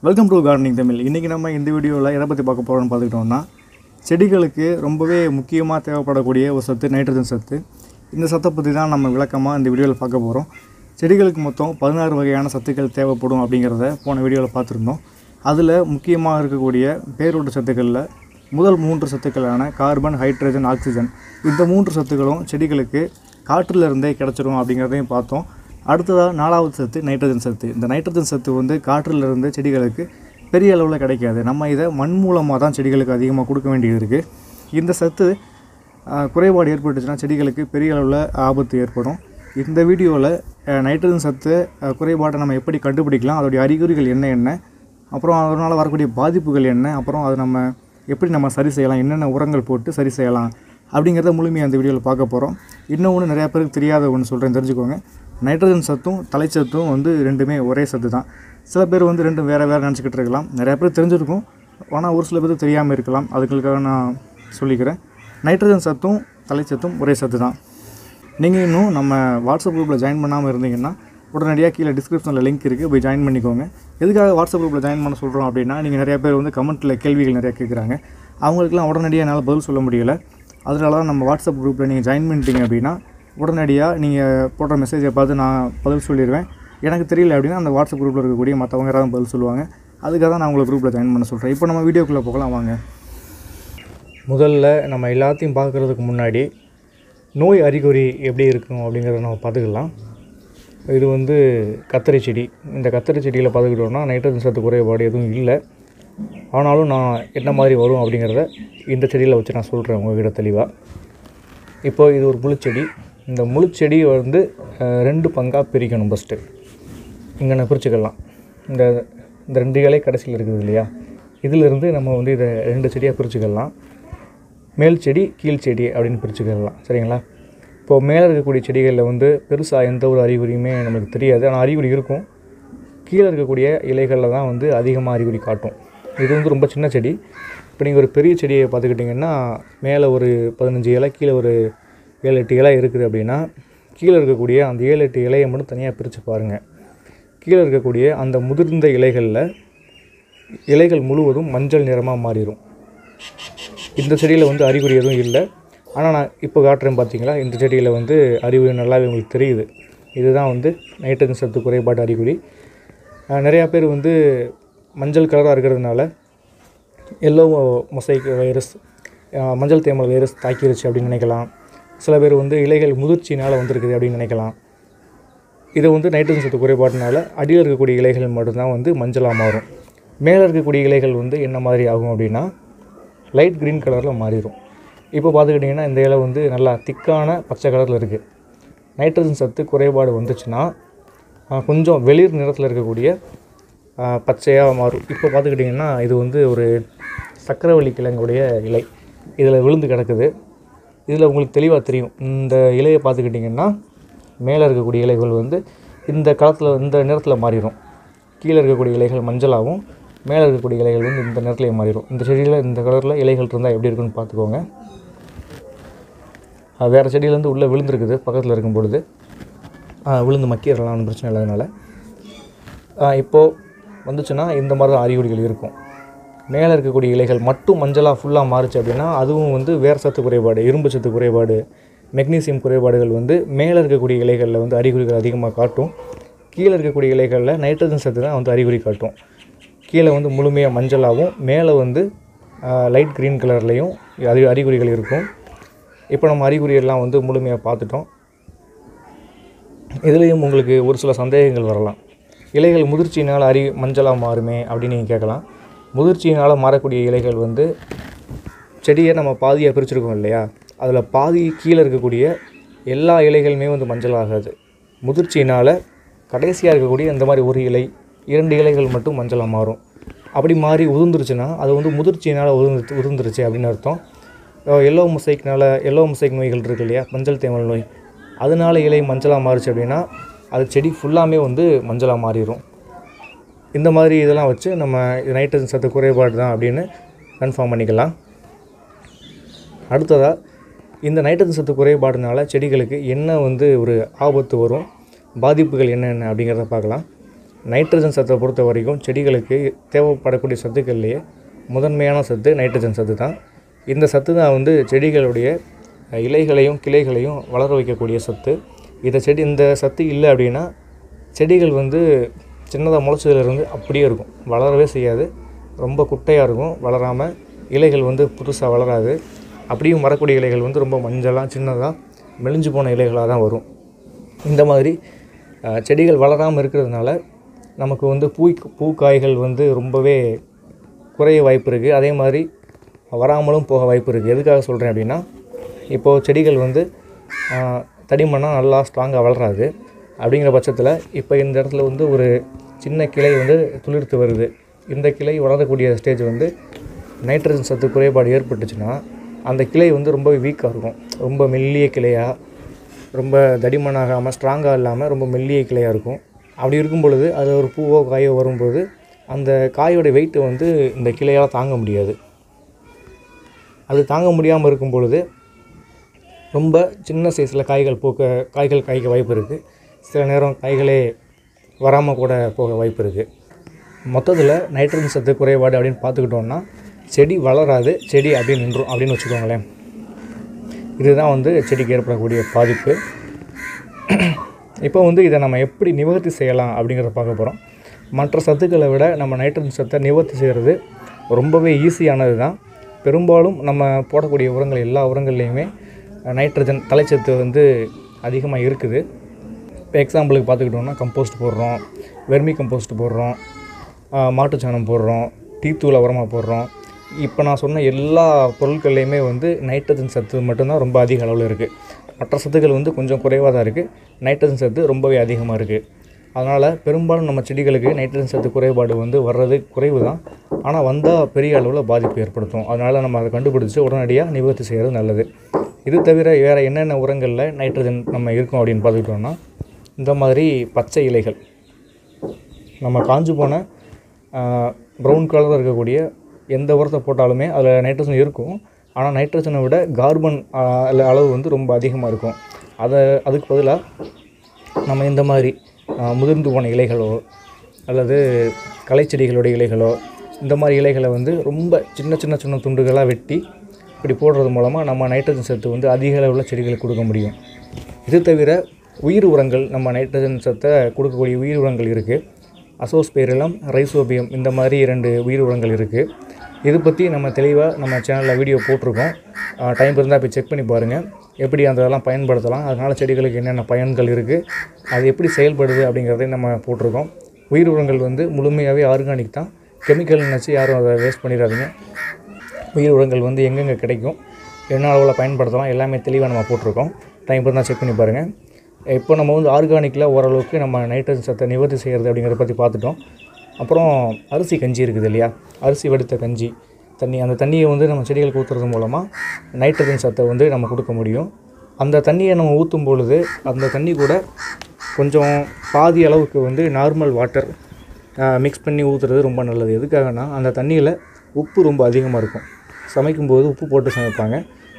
welcome to gardening Tamil இன்றைக்கி நம்ம இந்த வீடியோவில் எதை பற்றி பார்க்க போகிறோம்னு பார்த்துக்கிட்டோம்னா செடிகளுக்கு ரொம்பவே முக்கியமாக தேவைப்படக்கூடிய ஒரு சத்து நைட்ரஜன் சத்து இந்த சத்தை பற்றி தான் நம்ம விளக்கமாக இந்த வீடியோவில் பார்க்க போகிறோம் செடிகளுக்கு மொத்தம் பதினாறு வகையான சத்துக்கள் தேவைப்படும் அப்படிங்கிறத போன வீடியோவில் பார்த்துருந்தோம் அதில் முக்கியமாக இருக்கக்கூடிய பேரூட்ட சத்துக்களில் முதல் மூன்று சத்துக்களான கார்பன் ஹைட்ரஜன் ஆக்சிஜன் இந்த மூன்று சத்துக்களும் செடிகளுக்கு காற்றில் இருந்தே கிடச்சிரும் அப்படிங்கிறதையும் பார்த்தோம் அடுத்ததாக நாலாவது சத்து நைட்ரஜன் சத்து இந்த நைட்ரஜன் சத்து வந்து காற்றில் இருந்து செடிகளுக்கு பெரிய அளவில் கிடைக்காது நம்ம இதை மண் மூலமாக தான் செடிகளுக்கு அதிகமாக கொடுக்க வேண்டியது இருக்குது இந்த சத்து ஆஹ், குறைபாடு ஏற்பட்டுச்சுன்னா செடிகளுக்கு பெரிய அளவில் ஆபத்து ஏற்படும் இந்த வீடியோவில் நைட்ரஜன் சத்து ஆஹ், குறைபாட்டை நம்ம எப்படி கண்டுபிடிக்கலாம் அதோடைய அறிகுறிகள் என்ன என்ன அப்புறம் அதனால் வரக்கூடிய பாதிப்புகள் என்ன அப்புறம் அதை நம்ம எப்படி நம்ம சரி செய்யலாம் என்னென்ன உரங்கள் போட்டு சரி செய்யலாம் அப்படிங்கிறத முழுமையாக அந்த வீடியோவில் பார்க்க போகிறோம் இன்னொன்று நிறையா பேருக்கு தெரியாத ஒன்று சொல்கிறேன் தெரிஞ்சுக்கோங்க நைட்ரஜன் சத்தும் தலைச்சத்தும் வந்து ரெண்டுமே ஒரே சத்து தான் சில பேர் வந்து ரெண்டும் வேறு வேறு நினச்சிக்கிட்டு இருக்கலாம் நிறையா பேர் தெரிஞ்சிருக்கும் ஆனால் ஒரு சில பேருக்கு தெரியாமல் இருக்கலாம் அதுகளுக்காக நான் சொல்லிக்கிறேன் நைட்ரஜன் சத்தும் தலைச்சத்தும் ஒரே சத்து தான் நீங்கள் இன்னும் நம்ம வாட்ஸ்அப் குரூப்பில் ஜாயின் பண்ணாமல் இருந்தீங்கன்னா உடனடியாக கீழே டிஸ்கிரிப்ஷனில் லிங்க் இருக்குது போய் ஜாயின் பண்ணிக்கோங்க எதுக்காக வாட்ஸ்அப் குரூப்பில் ஜாயின் பண்ண சொல்கிறோம் அப்படின்னா நீங்கள் நிறைய பேர் வந்து கமெண்ட்டில் கேள்விகள் நிறையா கேட்குறாங்க அவங்களுக்குலாம் உடனடியாக என்னால் பதில் சொல்ல முடியல அதனால தான் நம்ம வாட்ஸ்அப் குரூப்பில் நீங்கள் ஜாயின் பண்ணிட்டீங்க அப்படின்னா உடனடியாக நீங்கள் போடுற மெசேஜை பார்த்து நான் பதில் சொல்லிடுவேன் எனக்கு தெரியல அப்படின்னா அந்த வாட்ஸ்அப் குரூப்பில் இருக்கக்கூடிய மற்றவங்க யாராவது பதில் சொல்லுவாங்க அதுக்காக தான் நான் உங்களை குரூப்பில் ஜாயின் பண்ண சொல்கிறேன் இப்போ நம்ம வீடியோக்குள்ளே போகலாம் வாங்க முதல்ல நம்ம எல்லாத்தையும் பார்க்குறதுக்கு முன்னாடி நோய் அறிகுறி எப்படி இருக்கும் அப்படிங்கிறத நம்ம பார்த்துக்கலாம் இது வந்து கத்தரி செடி இந்த கத்தரி செடியில் பார்த்துக்கிட்டோம்னா நைட்ரஜன் சத்து குறைபாடு எதுவும் இல்லை ஆனாலும் நான் என்ன மாதிரி வரும் அப்படிங்கிறத இந்த செடியில் வச்சு நான் சொல்கிறேன் உங்ககிட்ட தெளிவாக இப்போ இது ஒரு முழுச்செடி இந்த முழுச்செடியை வந்து அஹ், ரெண்டு பங்காக பிரிக்கணும் ஃபஸ்ட்டு இங்கே நான் பிரிச்சுக்கலாம் இந்த இந்த ரெண்டு இலை கடைசியில் இருக்குது இல்லையா இதிலிருந்து நம்ம வந்து இதை ரெண்டு செடியாக பிரிச்சுக்கலாம் மேல் செடி கீழ் செடி அப்படின்னு பிரிச்சுக்கலாம் சரிங்களா இப்போது மேலே இருக்கக்கூடிய செடிகளில் வந்து பெருசாக எந்த ஒரு அறிகுறியுமே நமக்கு தெரியாது ஆனால் அறிகுறி இருக்கும் கீழே இருக்கக்கூடிய இலைகளில் தான் வந்து அதிகமாக அறிகுறி காட்டும் இது வந்து ரொம்ப சின்ன செடி இப்போ நீங்கள் ஒரு பெரிய செடியை பார்த்துக்கிட்டிங்கன்னா மேலே ஒரு பதினஞ்சு இலை கீழே ஒரு ஏழு எட்டு இலை இருக்குது அப்படின்னா கீழே இருக்கக்கூடிய அந்த ஏழு எட்டு இலையை மட்டும் தனியாக பிரித்து பாருங்கள் கீழே இருக்கக்கூடிய அந்த முதிர்ந்த இலைகளில் இலைகள் முழுவதும் மஞ்சள் நிறமாக மாறிடும் இந்த செடியில் வந்து அறிகுறி எதுவும் இல்லை ஆனால் நான் இப்போ காட்டுறேன் பார்த்தீங்களா இந்த செடியில் வந்து அறிகுறி நல்லாவே உங்களுக்கு தெரியுது இதுதான் வந்து நைட்ரஜன் சத்து குறைபாடு அறிகுறி அஹ் நிறையா பேர் வந்து மஞ்சள் கலராக இருக்கிறதுனால எல்லோ மொசைக் வைரஸ் அஹ் மஞ்சள் தேமல் வைரஸ் தாக்கிருச்சு அப்படின்னு நினைக்கலாம் சில பேர் வந்து இலைகள் முதிர்ச்சினால் வந்திருக்குது அப்படின்னு நினைக்கலாம் இது வந்து நைட்ரஜன் சத்து குறைபாட்டினால அடியில் இருக்கக்கூடிய இலைகள் மட்டும்தான் வந்து மஞ்சளாக மாறும் மேலே இருக்கக்கூடிய இலைகள் வந்து என்ன மாதிரி ஆகும் அப்படின்னா லைட் க்ரீன் கலரில் மாறிடும் இப்போ பார்த்துக்கிட்டிங்கன்னா இந்த இலை வந்து நல்லா திக்கான பச்சை கலரில் இருக்குது நைட்ரஜன் சத்து குறைபாடு வந்துச்சுன்னா ஆஹ், கொஞ்சம் வெளிர் நிறத்தில் இருக்கக்கூடிய பச்சையாக மாறும் இப்போ பார்த்துக்கிட்டிங்கன்னா இது வந்து ஒரு சக்கரவள்ளி கிழங்குடைய இலை இதில் விழுந்து கிடக்குது இதில் உங்களுக்கு தெளிவாக தெரியும் இந்த இலையை பார்த்துக்கிட்டிங்கன்னா மேலே இருக்கக்கூடிய இலைகள் வந்து இந்த களத்தில் இந்த நிறத்தில் மாறிடும் கீழே இருக்கக்கூடிய இலைகள் மஞ்சளாகவும் மேலே இருக்கக்கூடிய இலைகள் வந்து இந்த நிறத்துலேயே மாறிடும் இந்த செடியில் இந்த கலரில் இலைகள் இருந்தால் எப்படி இருக்குன்னு பார்த்துக்கோங்க அது வேறு செடியிலேருந்து உள்ளே விழுந்திருக்குது பக்கத்தில் இருக்கும் பொழுது ஆஹ் விழுந்து மக்கிடலாம் ஒன்றும் பிரச்சனை இல்லாதனால இப்போது வந்துச்சுன்னா இந்த மாதிரி தான் அறிகுறிகள் இருக்கும் மேலே இருக்கக்கூடிய இலைகள் மட்டும் மஞ்சளாக ஃபுல்லாக மாறுச்சு அப்படின்னா அதுவும் வந்து வேர் சத்து குறைபாடு இரும்பு சத்து குறைபாடு மெக்னீசியம் குறைபாடுகள் வந்து மேலே இருக்கக்கூடிய இலைகளில் வந்து அறிகுறிகள் அதிகமாக காட்டும் கீழே இருக்கக்கூடிய இலைகளில் நைட்ரஜன் சத்து தான் வந்து அறிகுறி காட்டும் கீழே வந்து முழுமையாக மஞ்சளாகவும் மேலே வந்து லைட் க்ரீன் கலர்லேயும் அறி அறிகுறிகள் இருக்கும் இப்போ நம்ம அறிகுறியெல்லாம் வந்து முழுமையாக பார்த்துட்டோம் இதுலேயும் உங்களுக்கு ஒரு சில சந்தேகங்கள் வரலாம் இலைகள் முதிர்ச்சியினால் அறி மஞ்சளாக மாறுமே அப்படின்னு நீங்கள் கேட்கலாம் முதிர்ச்சியினால் மாறக்கூடிய இலைகள் வந்து செடியை நம்ம பாதியாக பிரிச்சிருக்கோம் இல்லையா அதில் பாதி கீழே இருக்கக்கூடிய எல்லா இலைகளுமே வந்து மஞ்சள் ஆகாது முதிர்ச்சியினால் கடைசியாக இருக்கக்கூடிய இந்த மாதிரி ஒரு இலை இரண்டு இலைகள் மட்டும் மஞ்சளாக மாறும் அப்படி மாறி உதிர்ந்துருச்சுன்னா அது வந்து முதிர்ச்சியினால் உதிர்ந்து உதிர்ந்துருச்சு அப்படின்னு அர்த்தம் எல்லோ முசைக்னால எல்லோ முசைக் நோய்கள் இருக்கு இல்லையா மஞ்சள் தேமல் நோய் அதனால இலை மஞ்சளாக மாறுச்சு அப்படின்னா அது செடி ஃபுல்லாமே வந்து மஞ்சளாக மாறிடும் இந்த மாதிரி இதெல்லாம் வச்சு நம்ம இது நைட்ரஜன் சத்து குறைபாடு தான் அப்படின்னு கன்ஃபார்ம் பண்ணிக்கலாம் அடுத்ததாக இந்த நைட்ரஜன் சத்து குறைபாடுனால செடிகளுக்கு என்ன வந்து ஒரு ஆபத்து வரும் பாதிப்புகள் என்னென்ன அப்படிங்கிறத பார்க்கலாம் நைட்ரஜன் சத்தை பொறுத்த வரைக்கும் செடிகளுக்கு தேவைப்படக்கூடிய சத்துக்கள்லேயே முதன்மையான சத்து நைட்ரஜன் சத்து தான் இந்த சத்து தான் வந்து செடிகளுடைய இலைகளையும் கிளைகளையும் வளர வைக்கக்கூடிய சத்து இதை செடி இந்த சத்து இல்லை அப்படின்னா செடிகள் வந்து சின்னதாக முளைச்சதுலேருந்து அப்படியே இருக்கும் வளரவே செய்யாது ரொம்ப குட்டையாக இருக்கும் வளராமல் இலைகள் வந்து புதுசாக வளராது அப்படியும் வரக்கூடிய இலைகள் வந்து ரொம்ப மஞ்சளாக சின்னதாக மெலிஞ்சு போன இலைகளாக தான் வரும் இந்த மாதிரி அஹ், செடிகள் வளராமல் இருக்கிறதுனால நமக்கு வந்து பூ பூக்காய்கள் வந்து ரொம்பவே குறைய வாய்ப்பு இருக்குது அதே மாதிரி வராமலும் போக வாய்ப்பு இருக்குது எதுக்காக சொல்கிறேன் அப்படின்னா இப்போது செடிகள் வந்து ஆஹ், தடிமண்ணாக நல்லா ஸ்ட்ராங்காக வளராது அப்படிங்கிற பட்சத்தில் இப்போ இந்த இடத்துல வந்து ஒரு சின்ன கிளை வந்து துளிர்த்து வருது இந்த கிளை வளரக்கூடிய ஸ்டேஜ் வந்து நைட்ரஜன் சத்து குறைபாடு ஏற்பட்டுச்சுன்னா அந்த கிளை வந்து ரொம்ப வீக்காக இருக்கும் ரொம்ப மெல்லிய கிளையாக ரொம்ப தடிமனாகாமல் ஸ்ட்ராங்காக இல்லாமல் ரொம்ப மெல்லிய கிளையாக இருக்கும் அப்படி இருக்கும் பொழுது அது ஒரு பூவோ காயோ வரும்போது அந்த காயோட வெயிட்டை வந்து இந்த கிளையால் தாங்க முடியாது அது தாங்க முடியாமல் இருக்கும் பொழுது ரொம்ப சின்ன சைஸில் காய்கள் பூக்க காய்கள் காய்க்க வாய்ப்பு இருக்குது சில நேரம் காய்களே வராமல் கூட போக வாய்ப்பு இருக்குது மொத்தத்தில் நைட்ரஜன் சத்து குறைபாடு அப்படின்னு பார்த்துக்கிட்டோம்னா செடி வளராது செடி அப்படின்னு நின்றும் அப்படின்னு வச்சுக்கோங்களேன் இதுதான் வந்து செடிக்கு ஏற்படக்கூடிய பாதிப்பு இப்போ வந்து இதை நம்ம எப்படி நிவர்த்தி செய்யலாம் அப்படிங்கிறத பார்க்க போகிறோம் மற்ற சத்துக்களை விட நம்ம நைட்ரஜன் சத்தை நிவர்த்தி செய்கிறது ரொம்பவே ஈஸியானது தான் பெரும்பாலும் நம்ம போடக்கூடிய உரங்கள் எல்லா உரங்கள்லேயுமே நைட்ரஜன் தலைச்சத்து வந்து அதிகமாக இருக்குது இப்போ எக்ஸாம்பிளுக்கு பார்த்துக்கிட்டோம்னா கம்போஸ்ட் போடுறோம் வெர்மி கம்போஸ்ட் போடுறோம் ஆஹ் மாட்டுச்சாணம் போடுறோம் டீத்தூளை உரமாக போடுறோம் இப்போ நான் சொன்ன எல்லா பொருட்கள்லையுமே வந்து நைட்ரஜன் சத்து மட்டும்தான் ரொம்ப அதிக அளவில் இருக்குது மற்ற சத்துக்கள் வந்து கொஞ்சம் குறைவாக தான் இருக்குது நைட்ரஜன் சத்து ரொம்பவே அதிகமாக இருக்குது அதனால் பெரும்பாலும் நம்ம செடிகளுக்கு நைட்ரஜன் சத்து குறைபாடு வந்து வர்றது குறைவு தான் ஆனால் வந்தால் பெரிய அளவில் பாதிப்பு ஏற்படுத்தும் அதனால் நம்ம அதை கண்டுபிடிச்சி உடனடியாக நிவர்த்தி செய்கிறது நல்லது இது தவிர வேறு என்னென்ன உரங்களில் நைட்ரஜன் நம்ம இருக்கும் அப்படின்னு பார்த்துக்கிட்டோம்னா இந்த மாதிரி பச்சை இலைகள் நம்ம காஞ்சு போன ப்ரௌன் கலரில் இருக்கக்கூடிய எந்த உரத்தை போட்டாலுமே அதில் நைட்ரஜன் இருக்கும் ஆனால் நைட்ரஜனை விட கார்பன் ஆஹ், அல்ல அளவு வந்து ரொம்ப அதிகமாக இருக்கும் அதை அதுக்கு பதிலாக நம்ம இந்த மாதிரி ஆஹ், முதிர்ந்து போன இலைகளோ அல்லது களைச்செடிகளுடைய இலைகளோ இந்த மாதிரி இலைகளை வந்து ரொம்ப சின்ன சின்ன சின்ன துண்டுகளாக வெட்டி இப்படி போடுறது மூலமாக நம்ம நைட்ரஜன் சத்து வந்து அதிக அளவில் செடிகளுக்கு கொடுக்க முடியும் இது தவிர உயிர் உரங்கள் நம்ம நைட்ரஜன் சத்தை கொடுக்கக்கூடிய உயிர் உரங்கள் இருக்குது அசோஸ்பேரிலம் ரைசோபியம் இந்த மாதிரி இரண்டு உயிர் உரங்கள் இருக்குது இது பற்றி நம்ம தெளிவாக நம்ம சேனலில் வீடியோ போட்டிருக்கோம் டைம் இருந்தால் போய் செக் பண்ணி பாருங்கள் எப்படி அந்த இதெல்லாம் பயன்படுத்தலாம் அதனால் செடிகளுக்கு என்னென்ன பயன்கள் இருக்குது அது எப்படி செயல்படுது அப்படிங்கிறதையும் நம்ம போட்டிருக்கோம் உயிர் உரங்கள் வந்து முழுமையாகவே ஆர்கானிக் தான் கெமிக்கல் நினச்சி யாரும் அதை வேஸ்ட் பண்ணிடாதீங்க உயிர் உரங்கள் வந்து எங்கெங்கே கிடைக்கும் என்ன அளவில் பயன்படுத்தலாம் எல்லாமே தெளிவாக நம்ம போட்டிருக்கோம் டைம் இருந்தால் செக் பண்ணி பாருங்கள் இப்போ நம்ம வந்து ஆர்கானிக்கில் ஓரளவுக்கு நம்ம நைட்ரஜன் சத்தை நிவர்த்தி செய்கிறது அப்படிங்கிறத பற்றி பார்த்துட்டோம் அப்புறம் அரிசி கஞ்சி இருக்குது இல்லையா அரிசி வடித்த கஞ்சி தண்ணி அந்த தண்ணியை வந்து நம்ம செடிகளுக்கு ஊற்றுறது மூலமாக நைட்ரஜன் சத்தை வந்து நம்ம கொடுக்க முடியும் அந்த தண்ணியை நம்ம ஊற்றும் பொழுது அந்த தண்ணி கூட கொஞ்சம் பாதி அளவுக்கு வந்து நார்மல் வாட்டர் மிக்ஸ் பண்ணி ஊற்றுறது ரொம்ப நல்லது எதுக்காகனா அந்த தண்ணியில் உப்பு ரொம்ப அதிகமாக இருக்கும் சமைக்கும்போது உப்பு போட்டு சமைப்பாங்க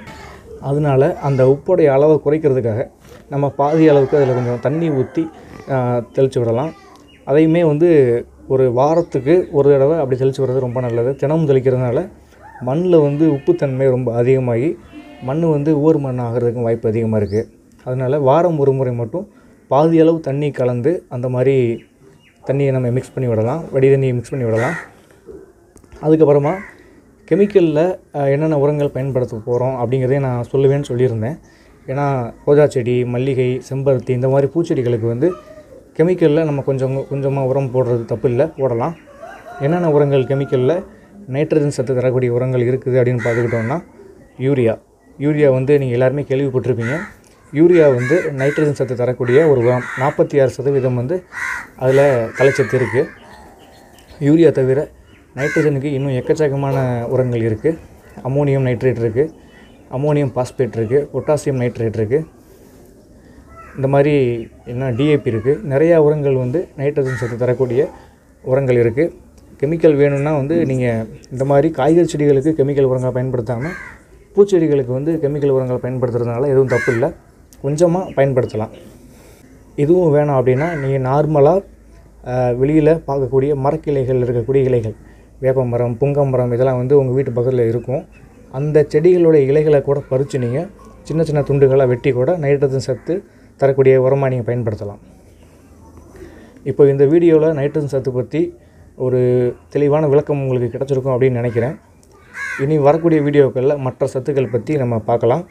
அதனால அந்த உப்போடைய அளவை குறைக்கிறதுக்காக நம்ம பாதி அளவுக்கு அதில் கொஞ்சம் தண்ணி ஊற்றி தெளித்து விடலாம் அதையுமே வந்து ஒரு வாரத்துக்கு ஒரு தடவை அப்படி தெளித்து விடுறது ரொம்ப நல்லது தினமும் தெளிக்கிறதுனால மண்ணில் வந்து உப்புத்தன்மை ரொம்ப அதிகமாகி மண் வந்து ஊர் மண் ஆகிறதுக்கும் வாய்ப்பு அதிகமாக இருக்குது அதனால் வாரம் ஒரு முறை மட்டும் பாதி அளவு தண்ணி கலந்து அந்த மாதிரி தண்ணியை நம்ம மிக்ஸ் பண்ணி விடலாம் வடி தண்ணியை மிக்ஸ் பண்ணி விடலாம் அதுக்கப்புறமா கெமிக்கலில் என்னென்ன உரங்கள் பயன்படுத்த போகிறோம் அப்படிங்கிறதையும் நான் சொல்லுவேன்னு சொல்லியிருந்தேன் ஏன்னா ரோஜா செடி மல்லிகை செம்பருத்தி இந்த மாதிரி பூச்செடிகளுக்கு வந்து கெமிக்கலில் நம்ம கொஞ்சம் கொஞ்சமாக உரம் போடுறது தப்பு இல்லை போடலாம் என்னென்ன உரங்கள் கெமிக்கலில் நைட்ரஜன் சத்து தரக்கூடிய உரங்கள் இருக்குது அப்படின்னு பார்த்துக்கிட்டோம்னா யூரியா யூரியா வந்து நீங்கள் எல்லாருமே கேள்விப்பட்டிருப்பீங்க யூரியா வந்து நைட்ரஜன் சத்து தரக்கூடிய ஒரு உரம் நாற்பத்தி ஆறு சதவீதம் வந்து அதில் தலைச்சத்து இருக்குது யூரியா தவிர நைட்ரஜனுக்கு இன்னும் எக்கச்சக்கமான உரங்கள் இருக்குது அமோனியம் நைட்ரேட் இருக்குது அமோனியம் பாஸ்பேட் இருக்குது பொட்டாசியம் நைட்ரேட் இருக்குது இந்த மாதிரி என்ன டிஏபி இருக்குது நிறையா உரங்கள் வந்து நைட்ரஜன் சத்து தரக்கூடிய உரங்கள் இருக்குது கெமிக்கல் வேணும்னா வந்து நீங்கள் இந்த மாதிரி காய்கறி செடிகளுக்கு கெமிக்கல் உரங்களை பயன்படுத்தாமல் பூச்செடிகளுக்கு வந்து கெமிக்கல் உரங்களை பயன்படுத்துறதுனால எதுவும் தப்பு இல்லை கொஞ்சமாக பயன்படுத்தலாம் இதுவும் வேணாம் அப்படின்னா நீங்கள் நார்மலாக வெளியில் பார்க்கக்கூடிய மரக்கிளைகள் இருக்கக்கூடிய இலைகள் வேப்ப மரம் புங்க மரம் இதெல்லாம் வந்து உங்கள் வீட்டு பக்கத்தில் இருக்கும் அந்த செடிகளோட இலைகளை கூட பறித்து நீங்கள் சின்ன சின்ன துண்டுகளாக வெட்டி கூட நைட்ரஜன் சத்து தரக்கூடிய உரமாக நீங்கள் பயன்படுத்தலாம் இப்போ இந்த வீடியோவில் நைட்ரஜன் சத்து பற்றி ஒரு தெளிவான விளக்கம் உங்களுக்கு கிடச்சிருக்கும் அப்படின்னு நினைக்கிறேன் இனி வரக்கூடிய வீடியோக்களில் மற்ற சத்துக்கள் பற்றி நம்ம பார்க்கலாம்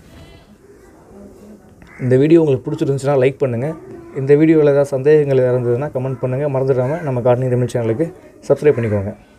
இந்த வீடியோ உங்களுக்கு பிடிச்சிருந்துச்சுன்னா லைக் பண்ணுங்கள் இந்த வீடியோவில் ஏதாவது சந்தேகங்கள் ஏதாவது இருந்ததுன்னா கமெண்ட் பண்ணுங்கள் மறந்துடாமல் நம்ம கார்டனிங் தமிழ் சேனலுக்கு சப்ஸ்கிரைப் பண்ணிக்கோங்க